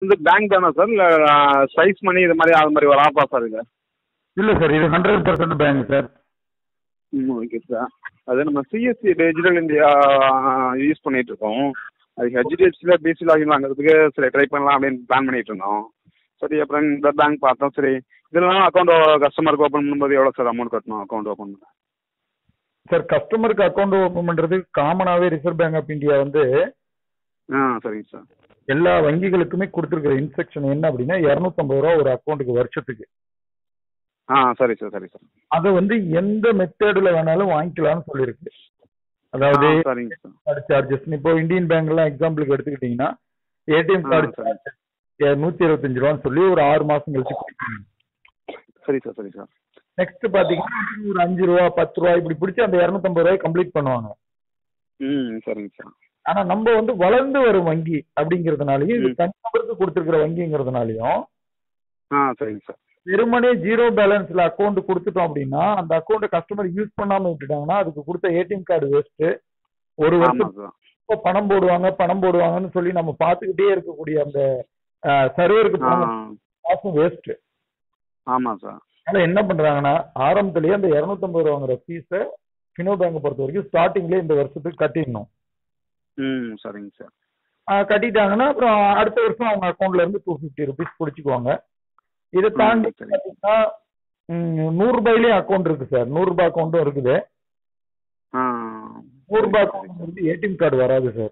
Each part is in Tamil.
வந்து பேங்க் தானே சார் இல்லை சைஸ் மணி இது மாதிரி அது மாதிரி வராப்பா சார் இது இல்ல சார் இது ஹண்ட்ரட் பர்சன்ட் பேங்க் சார் ம் ஓகே சார் அது நம்ம சிஎஸ்சி டிஜிட்டல் இந்தியா யூஸ் பண்ணிட்டு இருக்கோம் அது ஹெச்டிஎஃப்சியில் பிசி லாகின் வாங்குறதுக்கு சரி ட்ரை பண்ணலாம் அப்படின்னு பிளான் பண்ணிட்டு இருந்தோம் சரி அப்புறம் இந்த பேங்க் பார்த்தோம் சரி இதெல்லாம் அக்கௌண்ட் கஸ்டமருக்கு ஓப்பன் பண்ணும்போது எவ்வளோ சார் அமௌண்ட் கட்டணும் அக்கௌண்ட் ஓப்பன் பண்ண சார் கஸ்டமருக்கு அக்கௌண்ட் ஓப்பன் பண்றது காமனாவே ரிசர்வ் பேங்க் ஆஃப் இந்தியா வந்து ஆ சரிங்க சார் எல்லா வங்கிகளுக்குமே கொடுத்துருக்கிற இன்ஸ்ட்ரக்ஷன் என்ன அப்படின்னா இரநூத்தம்பது ரூபா ஒரு அக்கௌண்ட்டுக்கு வருஷத்துக்கு ஆ சரி சார் சரி சார் அதை வந்து எந்த மெத்தேடுல வேணாலும் வாங்கிக்கலாம்னு சொல்லியிருக்கு அதாவது ஆ, சரிங்க சார் கார்டு சார்ஜஸ் இப்போ இந்தியன் பேங்க்லாம் எக்ஸாம்பிளுக்கு எடுத்துக்கிட்டீங்கன்னா ஏடிஎம் ஆ, கார்டு சரி. நூத்தி இருபத்தஞ்சு ரூபான்னு சொல்லி ஒரு ஆறு மாசம் கழிச்சு கொடுப்பாங்க சரி சார் சரி சார் நெக்ஸ்ட் பாத்தீங்கன்னா ஒரு அஞ்சு ரூபா பத்து ரூபா இப்படி பிடிச்சி அந்த இரநூத்தம்பது ரூபாய் கம்ப்ளீட் பண்ணுவாங்க ம் சரிங்க சார் ஆனா நம்ம வந்து வளர்ந்து வரும் வங்கி அப்படிங்கறதுனாலயும் இது ம். தனிநபருக்கு கொடுத்துருக்கிற வங்கிங்கிறதுனாலயும் ஆ சரிங்க சார் வெறுமனே ஜீரோ பேலன்ஸ்ல அக்கௌண்ட் கொடுத்துட்டோம் அப்படின்னா அந்த அக்கௌண்ட் கஸ்டமர் யூஸ் பண்ணாம விட்டுட்டாங்கன்னா அதுக்கு கொடுத்த ஏடிஎம் கார்டு வேஸ்ட் ஒரு வருஷம் ஆமாம் சார் எப்ப பணம் போடுவாங்க பணம் போடுவாங்கன்னு சொல்லி நம்ம பார்த்துக்கிட்டே இருக்கக்கூடிய அந்த சர்வருக்கு ஆ காசும் வேஸ்ட் ஆமாம் சார் அதனால என்ன பண்றாங்கன்னா ஆரம்பத்திலேயே அந்த இருநூத்தம்பது ரூபாங்கிற ஃபீஸை ஃபினோ பேங்கை பொறுத்த வரைக்கும் ஸ்டார்டிங்லேயே இந்த வருஷத்துக்கு கட்டிடணும் ம் சரிங்க சார் ஆஹ் கட்டிட்டாங்கன்னா அப்புறம் அடுத்த வருஷம் அவங்க அக்கௌண்ட்ல இருந்து டூ ஃபிஃப்டி ருபீஸ் பிடிச்சிக்குவாங்க இதை ம், தாண்டி சரி. பார்த்தீங்கன்னா ம், நூறு ரூபாயிலேயே அக்கௌண்ட் இருக்கு சார் நூறு ரூபாய் அக்கௌண்ட்டும் இருக்குது ஆ நூறு ரூபாய் அக்கௌண்ட் வந்து ஏடிஎம் கார்டு வராது சார்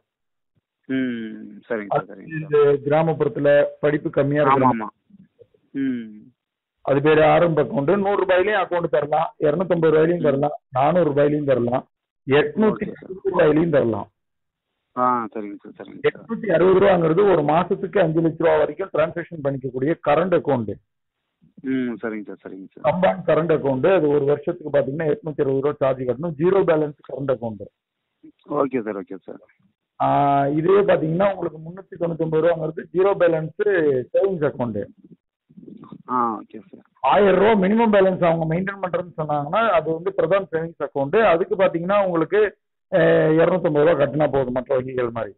ம் சரிங்க சார் சரிங்க இந்த கிராமப்புறத்துல படிப்பு கம்மியா சார் இருக்கு ஆமாம் ஆமாம் ம் அது பேரு ஆரம்ப அக்கௌண்ட் நூறு ரூபாயிலையும் அக்கௌண்ட் தரலாம் இருநூத்தம்பது ரூபாயிலையும் தரலாம் நானூறு ரூபாயிலையும் தரலாம் எட்நூத்தி Okay, sir. அறுபது ரூபாயிலையும் தரலாம் ஆ சரிங்க சார் சரிங்க சார் எட்நூத்தி அறுபது ரூபாங்கிறது ஒரு மாசத்துக்கு அஞ்சு லட்ச ரூபா வரைக்கும் டிரான்சாக்ஷன் பண்ணிக்கக்கூடிய கரண்ட் அக்கௌண்ட் ம் சரிங்க சார் சரிங்க சார் கம்பைன் கரண்ட் அக்கௌண்ட் அது ஒரு வருஷத்துக்கு பாத்தீங்கன்னா எட்நூத்தி அறுபது ரூபா சார்ஜ் கட்டணும் zero balance current account okay sir okay sir இதே பாத்தீங்கன்னா உங்களுக்கு முன்னூத்தி தொண்ணூத்தி ஒன்பது ரூபாங்கிறது ஜீரோ பேலன்ஸ் சேவிங்ஸ் அக்கௌண்ட் ஆ ஓகே சார் ஆயிரம் ரூபா மினிமம் பேலன்ஸ் அவங்க மெயின்டைன் பண்றதுன்னு சொன்னாங்கன்னா அது வந்து பிரதான் சேவிங்ஸ் அக்கௌண்ட் அதுக்கு பாத்தீங்கன்னா உங்களுக்கு இரநூத்தம்பது ரூபா கட்டினா போதும் மற்ற வங்கிகள் மாதிரி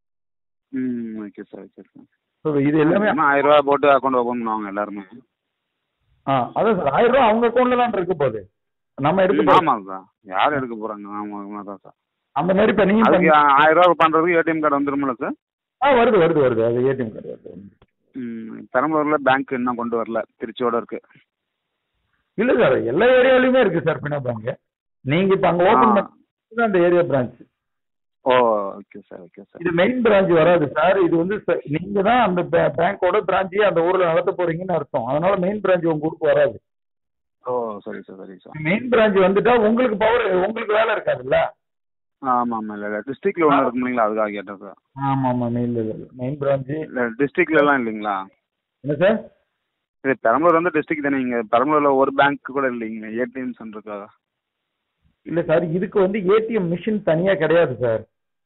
ம் okay sir okay sir so இது எல்லாமே எல்லாமே ஆயிரம் ரூபா போட்டு அக்கௌண்ட் ஓப்பன் பண்ணுவாங்க எல்லாருமே ஆ அதான் சார் ஆயிரம் ரூபா அவங்க அக்கௌண்ட்ல தான் இருக்க போகுது நம்ம எடுக்க ம், போறோம் ஆமாம் சார் யார் எடுக்க போகிறாங்க ஆமாம் தான் சார் அந்த மாதிரி இப்ப நீங்க அதுக்கு பண்ணி- ஆயிரம் ரூபா பண்ணுறதுக்கு ஏடிஎம் கார்டு வந்துருமில்ல சார் ஆ வருது வருது வருது அது ஏடிஎம் கார்டு வருது ம் பெரம்பலூரில் பேங்க் இன்னும் கொண்டு வரல திருச்சியோட இருக்கு இல்ல சார் எல்லா ஏரியாலயுமே இருக்கு சார் பினா பேங்க் நீங்க இப்ப அங்க ஓபன் ஆ. பண்ணி அந்த ஏரியா பிரான்ச் ஓ ஓகே சார் ஓகே சார் இது மெயின் பிரான்ச் வராது சார் இது வந்து ச- நீங்க தான் அந்த பேங்கோட பிரான்ச்சையே அந்த ஊர்ல நடத்த போறீங்கன்னு அர்த்தம் அதனால மெயின் பிரான்ச் உங்க ஊருக்கு வராது ஓ சரி சார் சரி சார் மெயின் பிரான்ச் வந்துட்டா உங்களுக்கு பவர் உங்களுக்கு வேலை இருக்காதுல்ல ஆமாம் ஆமாம் இல்லை இல்லை டிஸ்ட்ரிக்டில் ஒன்று இருக்கும் இல்லைங்களா அதுக்காக கேட்டேன் சார் ஆமா ஆமா மெயின் மெயின் பிரான்ச் இல்லை டிஸ்ட்ரிக்ட்லலாம் இல்லைங்களா என்ன சார் இது பெரம்பலூர் வந்து டிஸ்ட்ரிக்ட் தானே இங்கே பெரம்பலூரில் ஒரு பேங்க் கூட இல்லைங்க ஏடிஎம் சென்டருக்காக இல்ல சார் இதுக்கு வந்து ஏடிஎம் மிஷின் தனியா கிடையாது சார்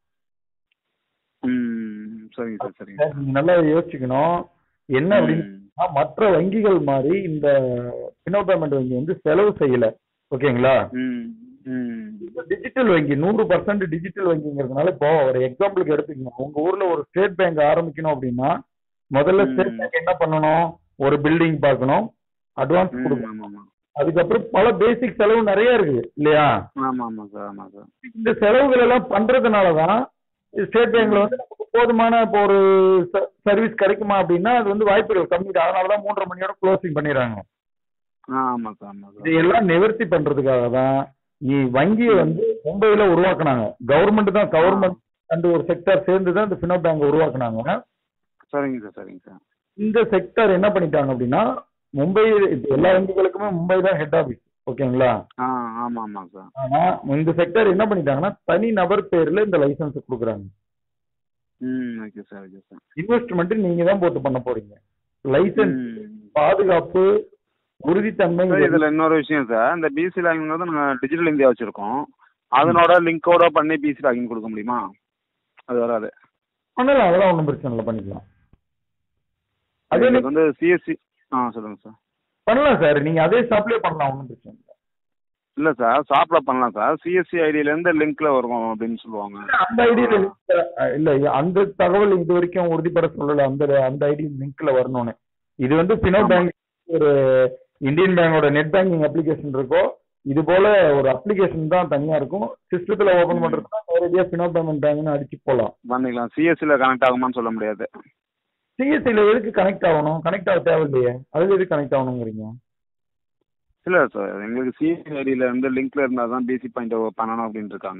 ம் சரிங்க சார் சரிங்க சார், நீங்க நல்லா யோசிச்சுக்கணும் என்ன அப்படின்னா மற்ற வங்கிகள் மாதிரி இந்த பினோ பேமெண்ட் வங்கி வந்து செலவு செய்யல ஓகேங்களா ம் ம் டிஜிட்டல் வங்கி நூறு பர்சன்ட் டிஜிட்டல் வங்கிங்கிறதுனால இப்போ ஒரு எக்ஸாம்பிளுக்கு எடுத்துக்கணும் உங்க ஊர்ல ஒரு ஸ்டேட் பேங்க் ஆரம்பிக்கணும் அப்படின்னா முதல்ல ம். ஸ்டேட் பேங்க் என்ன பண்ணணும் ஒரு பில்டிங் பார்க்கணும் அட்வான்ஸ் ம் கொடுக்கணும் ஆமாம் ஆமாம் அதுக்கப்புறம் பல பேசிக் செலவு நிறைய இருக்குது இல்லையா ஆமாம் ஆமாம் சார் ஆமாம் சார் இந்த செலவுகள் எல்லாம் பண்றதுனால தான் ஸ்டேட் பேங்க்ல வந்து நமக்கு போதுமான இப்போ ஒரு சர்வீஸ் கிடைக்குமா அப்படின்னா அது வந்து வாய்ப்புகள் கம்மி தான் அதனால தான் மூன்றரை மணியோட க்ளோசிங் பண்ணிடுறாங்க ஆ ஆமாம் சார் ஆமாம் சார் இதையெல்லாம் நிவர்த்தி பண்றதுக்காக தான் இ- வங்கியை வந்து மும்பையில உருவாக்குனாங்க கவர்மெண்ட் தான் கவர்மெண்ட் அந்த ஒரு செக்டர் சேர்ந்து தான் இந்த ஃபினோ பேங்க் உருவாக்குனாங்க சரிங்க சார் சரிங்க சார் இந்த செக்டர் என்ன பண்ணிட்டாங்க அப்படின்னா மும்பை இப்ப எல்லா வங்கிகளுக்குமே மும்பை தான் ஹெட் ஆபீஸ் ஓகேங்களா ஆ ஆமாம் ஆமாம் சார் ஆனா இந்த செக்டர் என்ன பண்ணிட்டாங்கன்னா தனி நபர் பேர்ல இந்த லைசன்ஸ் கொடுக்குறாங்க ம் okay sir okay sir investment நீங்க தான் போட்டு பண்ண போறீங்க லைசன்ஸ் ம் பாதுகாப்பு உறுதித்தன்மை சார் இதில் இன்னொரு விஷயம் சார் இந்த பிசி லாகின் வந்து நம்ம டிஜிட்டல் இந்தியா வச்சுருக்கோம் அதனோட லிங்கோட பண்ணி பிசி லாகின் கொடுக்க முடியுமா அது வராது பண்ணலாம் அதெல்லாம் ஒன்றும் பிரச்சனை இல்லை பண்ணிக்கலாம் அதே எனக்கு வந்து சிஎஸ்சி ஆ சொல்லுங்கள் சார் பண்ணலாம் சார் நீங்க அதே ஷாப்லயே பண்ணலாம் ஒன்றும் பிரச்சனை இல்லை இல்லை சார் ஷாப்பில் பண்ணலாம் சார் சிஎஸ்சி ஐடியிலேருந்து லிங்க்கில் வரும் அப்படின்னு சொல்லுவாங்க அந்த ஐடியில இல்ல அந்த தகவல் இது வரைக்கும் உறுதிப்பட சொல்லல அந்த அந்த ஐடி லிங்க்ல வரணும்னு இது வந்து பினோ ஆமா. பேங்க் ஒரு இந்தியன் பேங்கோட நெட் பேங்கிங் அப்ளிகேஷன் இருக்கோ இது போல ஒரு அப்ளிகேஷன் தான் தனியா இருக்கும் சிஸ்டத்துல ஓபன் ம். பண்றதுனா நேரடியா பினோ பேமெண்ட் பேங்க்னு அடிச்சு போலாம் பண்ணிக்கலாம் சிஎஸ்சியில் கனெக்ட் ஆகுமான்னு சொல்ல முடியாது சிஎஸ்சில எதுக்கு கனெக்ட் ஆகணும் கனெக்ட் ஆக தேவையில்லையே அதுல எதுக்கு கனெக்ட் ஆகணுங்கிறீங்க இல்லை சார் எங்களுக்கு சிஎஸ்சி ஐடியில் இருந்து லிங்க்ல இருந்தால் தான் பிசி பாயிண்ட் பண்ணணும் அப்படின்னு இருக்காங்க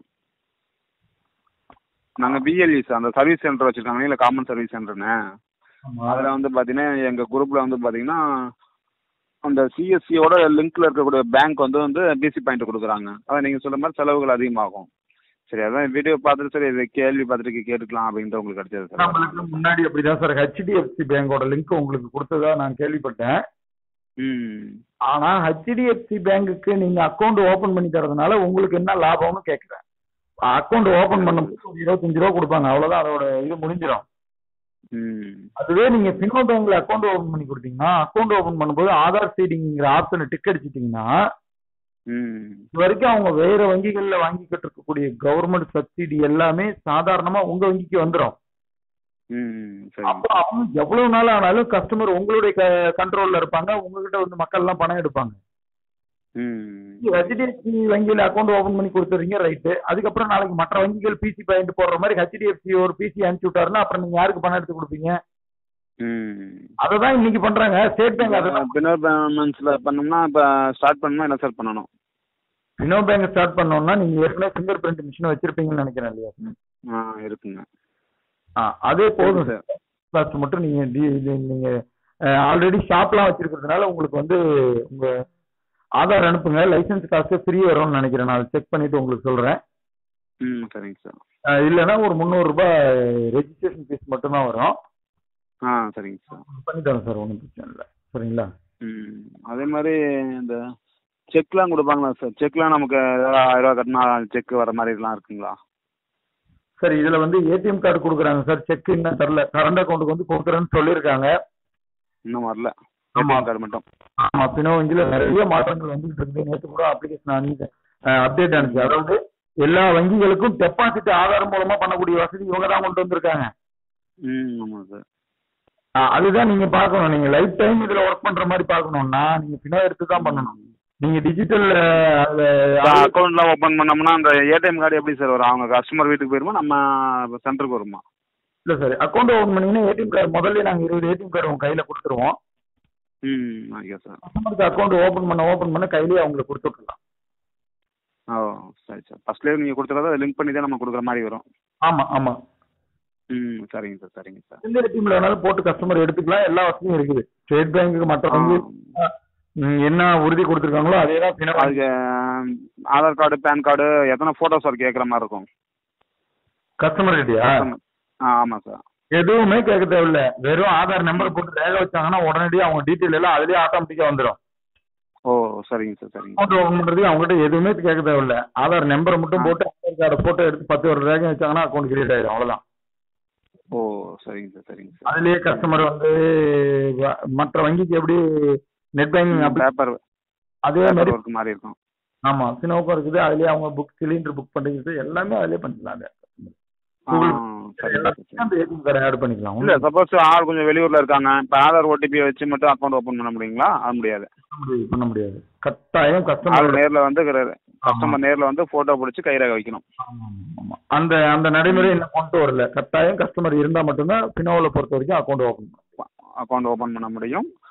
நாங்கள் பிஎல்இ சார் அந்த சர்வீஸ் சென்டர் வச்சுருக்காங்க இல்லை காமன் சர்வீஸ் சென்டர்னு அதில் வந்து பார்த்தீங்கன்னா எங்கள் குரூப்பில் வந்து பார்த்தீங்கன்னா அந்த சிஎஸ்சியோட லிங்க்ல இருக்கக்கூடிய பேங்க் வந்து வந்து பிசி பாயிண்ட் கொடுக்குறாங்க அதான் நீங்கள் சொல்ற மாதிரி செலவுகள் அதிகமாகும் சரி அதான் வீடியோ பார்த்துட்டு சரி இதை கேள்வி பார்த்துட்டு கேட்டுக்கலாம் அப்படின்ட்டு உங்களுக்கு கிடைச்சது சார் நம்மளுக்கு முன்னாடி அப்படிதான் சார் ஹெச்டிஎஃப்சி பேங்கோட லிங்க் உங்களுக்கு கொடுத்ததா நான் கேள்விப்பட்டேன் ம் ஆனா ஹெச்டிஎஃப்சி பேங்குக்கு நீங்க அக்கௌண்ட் ஓபன் பண்ணி தரதுனால உங்களுக்கு என்ன லாபம்னு கேக்குறேன் அக்கௌண்ட் ஓபன் பண்ணும்போது ஒரு இருபத்தஞ்சு ரூபா கொடுப்பாங்க அவ்வளவுதான் அதோட இது முடிஞ்சிடும் ம் அதுவே நீங்க பினோ பேங்க்ல அக்கௌண்ட் ஓபன் பண்ணி கொடுத்தீங்கன்னா அக்கௌண்ட் ஓபன் பண்ணும்போது ஆதார் சீடிங்கிற ஆப்ஷனை டிக் அடிச்சிட்டீங்கன்னா ம் இது வரைக்கும் அவங்க வேற வங்கிகள்ல வாங்கிக்கிட்டு இருக்கக்கூடிய கவர்மெண்ட் சப்சிடி எல்லாமே சாதாரணமா உங்க வங்கிக்கு வந்துடும் ம் சரி அப்போ அவங்க எவ்வளவு நாள் ஆனாலும் கஸ்டமர் உங்களுடைய கண்ட்ரோல்ல இருப்பாங்க உங்ககிட்ட வந்து மக்கள் எல்லாம் பணம் எடுப்பாங்க ம் ஹெச்டிஎஃப்சி வங்கியில அக்கௌண்ட் ஓபன் பண்ணி கொடுத்துறீங்க ரைட்டு அதுக்கப்புறம் நாளைக்கு மற்ற வங்கிகள் பிசி பாயிண்ட் போடுற மாதிரி ஹெச்டிஎஃப்சி ஒரு பிசி அனுப்பிச்சு விட்டாருன்னா அப்புறம் நீங்க யாருக்கு பணம் எடுத்து கொடுப்பீங்க ம் அததான் இன்னைக்கு பண்றாங்க ஸ்டேட் பேங்க் அதை பினர் பேமெண்ட்ஸில் பண்ணோம்னா இப்போ ஸ்டார்ட் பண்ணணும்னா என்ன சார் பண்ணணும் பினோ பேங்க் ஸ்டார்ட் பண்ணோம்னா நீங்க ஏற்கனவே ஃபிங்கர் பிரிண்ட் மிஷின் வச்சிருப்பீங்கன்னு நினைக்கிறேன் இல்லையா ஆ இருக்குங்க ஆ, அதே போதும் சார் கிளாஸ் மட்டும் நீங்க டி- இது நீங்க ஆல்ரெடி ஷாப்லாம் வச்சிருக்கிறதுனால உங்களுக்கு வந்து உங்க ஆதார் அனுப்புங்க லைசென்ஸ் காசு ஃப்ரீ வரும்னு நினைக்கிறேன் நான் செக் பண்ணிட்டு உங்களுக்கு சொல்றேன் ம் சரிங்க சார் அஹ் இல்லைன்னா ஒரு முந்நூறு ரூபாய் ரெஜிஸ்ட்ரேஷன் ஃபீஸ் மட்டும்தான் வரும் ஆ சரிங்க சார் பண்ணி தரேன் சார் ஒன்றும் பிரச்சனை இல்லை சரிங்களா ம் அதே மாதிரி இந்த செக்லாம் கொடுப்பாங்களா சார் செக்லாம் நமக்கு ஏதாவது ஆயிரம் ரூபா கட்டினா செக் வர மாதிரிலாம் இருக்குங்களா சார் இதுல வந்து ஏடிஎம் கார்டு கொடுக்குறாங்க சார் செக் இன்னும் தரல கரண்ட் அக்கௌண்ட்டுக்கு வந்து கொடுக்குறேன்னு சொல்லியிருக்காங்க இன்னும் வரல ஆமா. ஏடிஎம் கார்டு மட்டும் ஆமா பினோ வங்கியில நிறைய மாற்றங்கள் வந்துட்டு இருக்குது நேற்று கூட அப்ளிகேஷன் அனுப்பி அப்டேட் ஆனிச்சு அதாவது எல்லா வங்கிகளுக்கும் டெபாசிட் ஆதார் மூலமா பண்ணக்கூடிய வசதி இவங்க தான் கொண்டு வந்திருக்காங்க ம் ஆமாம் சார் ஆ, அதுதான் நீங்க பார்க்கணும் நீங்க லைஃப் டைம் இதுல ஒர்க் பண்ற மாதிரி பார்க்கணும்னா நீங்க பினோ எடுத்து தான் பண்ணணும் நீங்க டிஜிட்டல் அக்கௌண்ட்லாம் ஓப்பன் பண்ணோம்னா அந்த ஏடிஎம் கார்டு எப்படி சார் வரும் அவங்க கஸ்டமர் வீட்டுக்கு போயிருமா நம்ம சென்டருக்கு வருமா இல்ல சார் அக்கௌண்ட் ஓபன் பண்ணீங்கன்னா ஏடிஎம் கார்டு முதல்ல நாங்க இருபது ஏடிஎம் கார்டு உங்க கையில கொடுத்துருவோம் ம் ஓகே சார் கஸ்டமருக்கு அக்கௌண்ட் ஓபன் பண்ண ஓபன் பண்ண கையிலேயே அவங்களுக்கு கொடுத்துடலாம் ஓ சரி சார் ஃபர்ஸ்ட்லேயே நீங்கள் கொடுத்துறத லிங்க் பண்ணி தான் நம்ம கொடுக்குற மாதிரி வரும் ஆமா ஆமா ம் சரிங்க சார் சரிங்க சார் எந்த ஏடிஎம்ல வேணாலும் போட்டு கஸ்டமர் எடுத்துக்கலாம் எல்லா வசதியும் இருக்குது ஸ்டேட் பேங்க்கு மற்ற வங்கி ம், என்ன உறுதி கொடுத்துருக்காங்களோ அதே தான் பினோ அதுக்கு ஆஹ், ஆதார் கார்டு பேன் கார்டு எத்தனை ஃபோட்டோஸ் ஒரு கேட்குற மாதிரி இருக்கும் கஸ்டமர் கிட்டயா ஆ ஆமாம் சார் எதுவுமே கேட்க தேவையில்ல வெறும் ஆதார் நம்பர் போட்டு ரேக வச்சாங்கன்னா உடனடியாக அவங்க டீட்டெயில் எல்லாம் அதுலயே ஆட்டோமேட்டிக்கா வந்துடும் ஓ சரிங்க சார் சரிங்க அக்கௌண்ட் ஓபன் பண்றதுக்கு அவங்ககிட்ட எதுவுமே கேட்க தேவையில்ல ஆதார் நம்பரை மட்டும் போட்டு ஆதார் கார்டை போட்டோ எடுத்து பத்து ஒரு ரேகம் வச்சாங்கன்னா அக்கௌண்ட் கிரியேட் ஆயிடும் அவ்வளவுதான் ஓ சரிங்க சார் சரிங்க சார் அதுலயே கஸ்டமர் வந்து வ- மற்ற வங்கிக்கு எப்படி நெட் பேங்கிங் அப்படி பேப்பர் அதே பேப்பர் மாதிரி ஒர்க் மாதிரி இருக்கும் ஆமா சினோக்கும் இருக்குது அதுலயே அவங்க புக் சிலிண்டர் புக் பண்ணிக்கிறது எல்லாமே அதுலயே பண்ணிக்கலாம் ஆ Google சரிங்க சார் சரி அந்த ஏடிஎம் கார்டை ஆட் பண்ணிக்கலாம் இல்லை சப்போஸ் ஆள் கொஞ்சம் வெளியூரில் இருக்காங்க இப்போ ஆதார் ஓடிபி வச்சு மட்டும் அக்கௌண்ட் ஓப்பன் பண்ண முடியுங்களா அது முடியாது பண்ண முடியாது, பண்ண முடியாது கட்டாயம் ஆள் கஸ்டமர் நேரில் வந்து கஸ்டமர் நேரில் வந்து ஃபோட்டோ பிடிச்சி கைரேகை வைக்கணும் ஆமா. அந்த அந்த நடைமுறை இன்னும் கொண்டு வரல கட்டாயம் கஸ்டமர் இருந்தா மட்டும்தான் பினோவில் பொறுத்த வரைக்கும் அக்கௌண்ட் ஓபன் அக்கௌண்ட் ஓப்பன் பண்ண முடியும்